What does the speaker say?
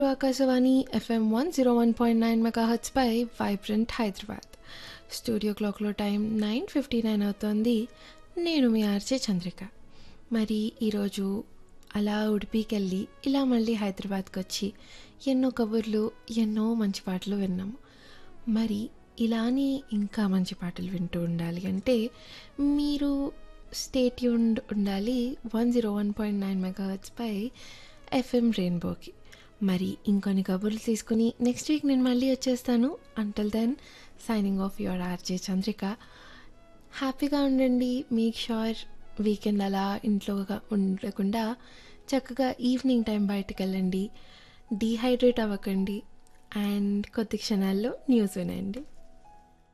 Akashvani FM one zero one point nine మెగాహర్ట్స్పై vibrant Hyderabad studio క్లాక్లో time nine fifty nine అవుతోంది నేను మీ ఆర్జే చంద్రిక మరి ఈరోజు అలా ఉడిపికి వెళ్ళి ఇలా మళ్ళీ హైదరాబాద్కి వచ్చి ఎన్నో కబుర్లు ఎన్నో మంచి పాటలు విన్నాము మరి ఇలానే ఇంకా మంచి పాటలు వింటూ ఉండాలి అంటే మీరు స్టేట్ యూన్డ్ ఉండాలి one zero one point nine మెగాహర్ట్స్పై ఎఫ్ఎం రెయిన్బోకి మరి ఇంకొన్ని కబుర్లు తీసుకుని నెక్స్ట్ వీక్ నేను మళ్ళీ వచ్చేస్తాను until then signing off your RJ Chandrika హ్యాపీగా ఉండండి మేక్ షూర్ వీకెండ్ అలా ఇంట్లోగా ఉండకుండా చక్కగా ఈవినింగ్ టైం బయటకు వెళ్ళండి డీహైడ్రేట్ అవ్వకండి అండ్ కొద్ది క్షణాల్లో న్యూస్ వినండి